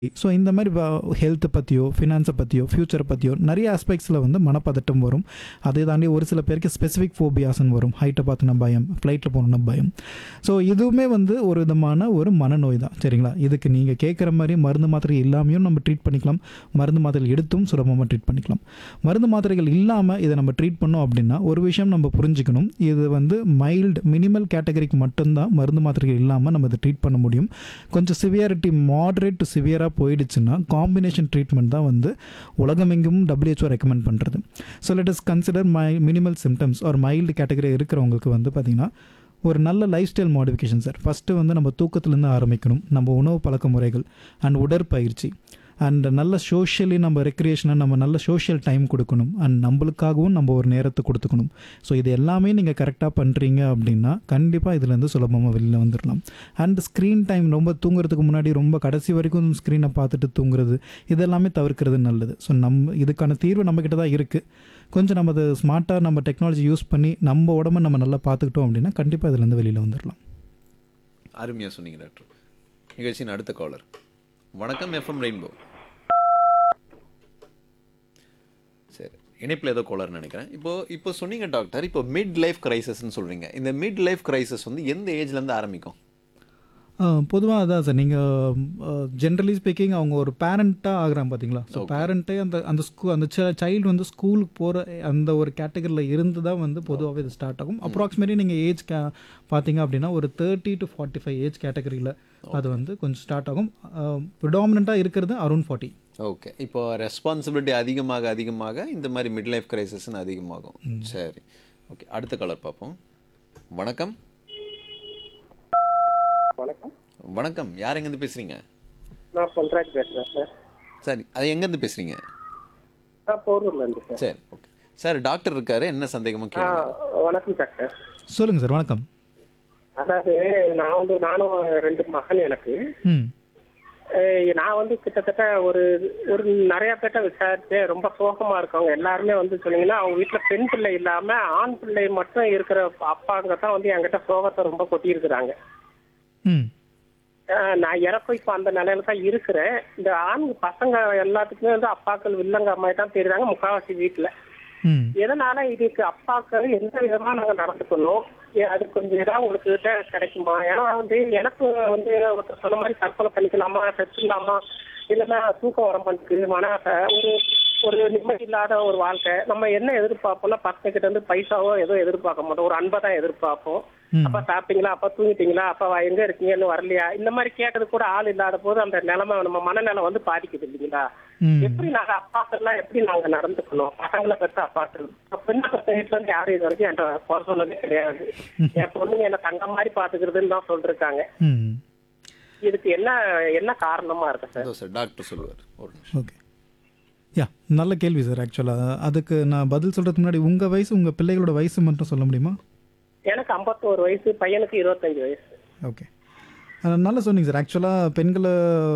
So இந்த மாதிரி ஹெல்த்தை பற்றியோ ஃபினான்ஸை பற்றியோ ஃப்யூச்சரை பற்றியோ நிறைய ஆஸ்பெக்ட்ஸில் வந்து மனப்பதட்டம் வரும் அதை தாண்டி ஒரு சில பேருக்கு ஸ்பெசிஃபிக் ஃபோபியாஸ்ன்னு வரும் ஹைட்டை பார்த்தினா பயம் ஃப்ளைட்டில் போகணுன்னா பயம் ஸோ இதுவுமே வந்து ஒரு விதமான ஒரு மனநோய் தான் சரிங்களா இதுக்கு நீங்கள் கேட்குற மாதிரி மருந்து மாத்திரை இல்லாமையும் நம்ம ட்ரீட் பண்ணிக்கலாம் மருந்து மாத்திரைகள் எடுத்தும் சுலபமாக ட்ரீட் பண்ணிக்கலாம் மருந்து மாத்திரைகள் இல்லாமல் இதை நம்ம ட்ரீட் பண்ணோம் அப்படின்னா ஒரு விஷயம் நம்ம புரிஞ்சுக்கணும் இது வந்து மைல்டு மினிமல் கேட்டகரிக்கு மட்டும்தான் மருந்து மாத்திரைகள் இல்லாமல் நம்ம இதை ட்ரீட் பண்ண முடியும் கொஞ்சம் சிவியாரிட்டி மாடரேட் டு சிவியராக போயிடுச்சுன்னா காம்பினேஷன் ட்ரீட்மெண்ட் தான் வந்து உலகமெங்கும் WHO ரெக்கமெண்ட் பண்ணுறது so let is consider my minimal symptoms ஒரு மைல்டு கேட்டகரி இருக்கிறவங்களுக்கு வந்து பார்த்திங்கன்னா ஒரு நல்ல lifestyle modification sir first வந்து நம்ம தூக்கத்துலேருந்து ஆரம்பிக்கணும் நம்ம உணவு பழக்க முறைகள் அண்ட் உடற்பயிற்சி அண்ட் நல்ல சோஷியலி நம்ம ரெக்ரியேஷனாக நம்ம நல்ல சோஷியல் டைம் கொடுக்கணும் அண்ட் நம்மளுக்காகவும் நம்ம ஒரு நேரத்தை கொடுத்துக்கணும் ஸோ இது எல்லாமே நீங்கள் கரெக்டாக பண்ணுறீங்க அப்படின்னா கண்டிப்பாக இதுலேருந்து சுலபமாக வெளியில் வந்துடலாம் அண்ட் ஸ்க்ரீன் டைம் ரொம்ப தூங்குறதுக்கு முன்னாடி ரொம்ப கடைசி வரைக்கும் ஸ்க்ரீனை பார்த்துட்டு தூங்குறது இதெல்லாமே தவிர்க்கிறது நல்லது ஸோ நம்ம இதுக்கான தீர்வு நம்மக்கிட்ட தான் இருக்குது கொஞ்சம் நம்ம அதை ஸ்மார்ட்டாக நம்ம டெக்னாலஜி யூஸ் பண்ணி நம்ம உடம்ப நம்ம நல்லா பார்த்துக்கிட்டோம் அப்படின்னா கண்டிப்பாக இதுலேருந்து வெளியில் வந்துடலாம் அருமையாக சொன்னீங்க டாக்டர் நிகழ்ச்சியின் அடுத்த காலர் வணக்கம் எஃப்எம் ரெயின்போ சரி இணைப்பில் ஏதோ கோலர்னு நினைக்கிறேன் இப்போ இப்போ சொன்னீங்க டாக்டர் இப்போ மிட் லைஃப் கிரைசஸ்ன்னு சொல்றீங்க இந்த மிட் லைஃப் கிரைசஸ் வந்து எந்த ஏஜ்லேருந்து ஆரம்பிக்கும் பொதுவாக அதான் சார் நீங்கள் ஜென்ரலி ஸ்பீக்கிங் அவங்க ஒரு பேரண்ட்டாக ஆகுறாங்க பார்த்தீங்களா ஸோ பேரண்ட்டே அந்த அந்த ஸ்கூ அந்த சைல்டு வந்து ஸ்கூலுக்கு போகிற அந்த ஒரு கேட்டகரியில் இருந்து தான் வந்து பொதுவாகவே இது ஸ்டார்ட் ஆகும் அப்ராக்சிமேட்லி நீங்கள் ஏஜ் கே பார்த்தீங்க அப்படின்னா ஒரு thirty to forty five age கேட்டகரியில் அது வந்து கொஞ்சம் ஸ்டார்ட் ஆகும் ப்ரிடாமினண்ட்டாக இருக்கிறது அரௌண்ட் ஃபார்ட்டி ஓகே இப்போ ரெஸ்பான்சிபிலிட்டி அதிகமாக அதிகமாக இந்த மாதிரி மிட் லைஃப் கிரைசஸ்ன்னு அதிகமாகும் சரி ஓகே அடுத்த கலர் பார்ப்போம் வணக்கம் வணக்கம் வணக்கம் யார் எங்கேருந்து பேசுறீங்க நான் பொன்ராஜ் பேசுகிறேன் சார் சரி அது எங்கேருந்து பேசுறீங்க நான் போரூர்ல இருந்து சார் சரி ஓகே சார் டாக்டர் இருக்காரு என்ன சந்தேகமும் ஆ கேளுங்க வணக்கம் டாக்டர் சொல்லுங்கள் சார் வணக்கம் அதாவது நான் வந்து நானும் ரெண்டு மகன் எனக்கு ம் அஹ் நான் வந்து கிட்டத்தட்ட ஒரு ஒரு நிறைய பேர்ட்ட விசாரிச்சேன் ரொம்ப சோகமா இருக்கவங்க எல்லாருமே வந்து சொன்னீங்கன்னா அவங்க வீட்டுல பெண் பிள்ளை இல்லாம ஆண் பிள்ளை மட்டும் இருக்கிற அப்பாங்க தான் வந்து என்கிட்ட சோகத்தை ரொம்ப கொட்டி இருக்கிறாங்க ம் நான் இறப்ப இப்ப அந்த நிலையில தான் இருக்கிறேன் இந்த ஆண் பசங்க எல்லாத்துக்குமே வந்து அப்பாக்கள் வில்லங்க அம்மாய் தான் தெரியுறாங்க முக்காவாசி வீட்டுல ம் எதனால இதுக்கு அப்பாக்கள் எந்த விதமா நாங்க நடந்துக்கணும் ஏ, அது கொஞ்சம் ஏதாவது உங்களுக்கு கிட்ட கிடைக்குமா ஏன்னா வந்து எனக்கு வந்து ஒருத்தர் சொன்ன மாதிரி தற்கொலை பண்ணிக்கலாமா செத்துலாமா இல்லைன்னா தூக்கம் வர மாட்டேங்குது மன அசை, ஒரு ஒரு நிம்மதி இல்லாத ஒரு வாழ்க்கை நம்ம என்ன எதிர்பார்ப்போம்னா பசங்க கிட்ட இருந்து பைசாவோ ஏதோ எதிர்பார்க்க மாட்டோம் ஒரு அன்பை தான் எதிர்பார்ப்போம் ம். அப்பா சாப்பிட்டீங்களா அப்பா தூங்கிட்டீங்களா அப்பா வா, எங்க இருக்கீங்க இன்னும் வரலையா இந்த மாதிரி கேட்டது கூட ஆள் இல்லாத போது அந்த நிலைமை நம்ம மனநிலை வந்து பாதிக்குது இல்லைங்களா ம் எப்படி நாங்க அப்பாக்கள்லாம் எப்படி நாங்க நடந்துக்கணும் பசங்களை பெற்ற அப்பாக்கள் பெண்ணை பெற்ற வீட்டுல இருந்து யாரும் இது வரைக்கும் என்கிட்ட குறை சொன்னதே கிடையாது என் பொண்ணுங்க என்ன தங்க மாதிரி பாத்துக்கிறதுன்னு தான் சொல்லிருக்காங்க ம் இதுக்கு என்ன என்ன காரணமா இருக்கு சார் இதோ சார் டாக்டர் சொல்லுவார் ஒரு நிமிஷம் ஓகே யா நல்ல கேள்வி சார் ஆக்சுவலாக அதுக்கு நான் பதில் சொல்கிறதுக்கு முன்னாடி உங்கள் வயசு உங்கள் பிள்ளைகளோட வயசு மட்டும் சொல்ல முடியுமா எனக்கு 51 வயசு பையனுக்கு இருபத்தஞ்சு வயசு ஓகே அஹ் நல்லா சொன்னீங்க சார் ஆக்சுவலாக பெண்களை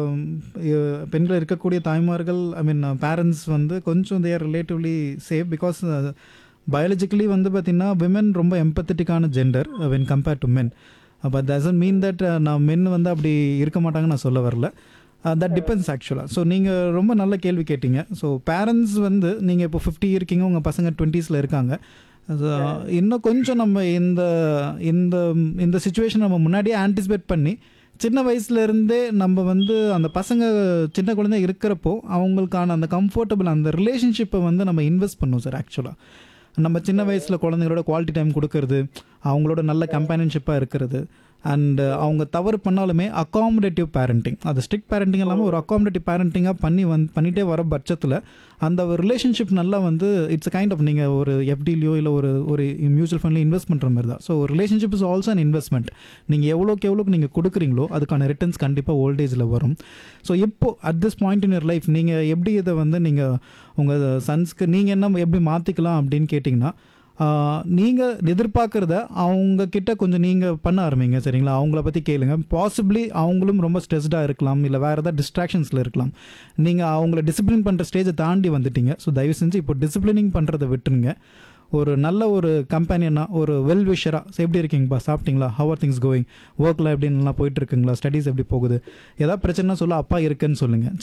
அஹ், பெண்கள் இருக்கக்கூடிய தாய்மார்கள் ஐ மீன் பேரண்ட்ஸ் வந்து கொஞ்சம் there relatively safe because biologically வந்து பார்த்திங்கன்னா விமன் ரொம்ப எம்பத்தட்டிக்கான gender when compared to men but doesn't mean that நான் மென் வந்து அப்படி இருக்க மாட்டாங்கன்னு நான் சொல்ல வரல தட் டிபெண்ட்ஸ் ஆக்சுவலாக ஸோ நீங்கள் ரொம்ப நல்ல கேள்வி கேட்டீங்க ஸோ பேரண்ட்ஸ் வந்து நீங்கள் இப்போ ஃபிஃப்டி இருக்கீங்க உங்கள் பசங்க டுவெண்ட்டீஸில் இருக்காங்க So, இன்னும் கொஞ்சம் நம்ம இந்த இந்த இந்த சுச்சுவேஷன் நம்ம முன்னாடியே ஆன்டிசிபேட் பண்ணி சின்ன வயசுல இருந்தே நம்ம வந்து அந்த பசங்க சின்ன குழந்தை இருக்கிறப்போ அவங்களுக்கான அந்த கம்ஃபர்டபுள் அந்த ரிலேஷன்ஷிப்பை வந்து நம்ம இன்வெஸ்ட் பண்ணோம் சார் ஆக்சுவலாக நம்ம சின்ன வயசில் குழந்தைங்களோட குவாலிட்டி டைம் கொடுக்கறது அவங்களோட நல்ல கம்பேனியன்ஷிப்பாக இருக்கிறது அண்ட் அவங்க தவறு பண்ணாலுமே அகாமடேட்டிவ் பேரண்டிங் அது ஸ்ட்ரிக்ட் பேரண்டிங் இல்லாமல் ஒரு அகாமடேட்டிவ் பேரண்டிங்காக பண்ணி வந் பண்ணிகிட்டே வர பட்சத்தில் அந்த ரிலேஷன்ஷிப் நல்லா வந்து இட்ஸ் கைண்ட் ஆஃப் நீங்கள் ஒரு எஃப்டிலையோ இல்லை ஒரு ஒரு மியூச்சுவல் ஃபண்ட்லையும் இன்வெஸ்ட் பண்ணுற மாதிரி தான் so relationship is also an investment நீங்கள் எவ்வளோக்கு எவ்வளோக்கு நீங்கள் கொடுக்குறீங்களோ அதுக்கான ரிட்டர்ன்ஸ் கண்டிப்பாக ஓல்டேஜில் வரும் ஸோ இப்போ at this point in your life நீங்கள் எப்படி இதை வந்து நீங்கள் உங்கள் சன்ஸ்க்கு நீங்கள் என்ன எப்படி மாற்றிக்கலாம் அப்படின்னு கேட்டிங்கன்னா நீங்கள் எதிர்பார்க்குறத அவங்க கிட்ட கொஞ்சம் நீங்கள் பண்ண ஆரம்பிங்க சரிங்களா அவங்கள பற்றி கேளுங்க பாசிபிளி அவங்களும் ரொம்ப ஸ்ட்ரெஸ்டாக இருக்கலாம் இல்லை வேறு ஏதாவது டிஸ்ட்ராக்ஷன்ஸில் இருக்கலாம் நீங்கள் அவங்கள டிசிப்ளின் பண்ணுற ஸ்டேஜை தாண்டி வந்துட்டீங்க ஸோ தயவு செஞ்சு இப்போ டிசிப்ளினிங் பண்ணுறதை விட்டுருங்க ஒரு நல்ல ஒரு கம்பெனியனாக ஒரு வெல் விஷராக எப்படி இருக்கீங்கப்பா சாப்பிட்டீங்களா ஹவர் திங்ஸ் கோயிங் ஒர்க்கில் எப்படி நல்லா போயிட்டு இருக்குங்களா ஸ்டடீஸ் எப்படி போகுது ஏதாவது பிரச்சனைனா சொல்ல அப்பா இருக்குன்னு சொல்லுங்கள்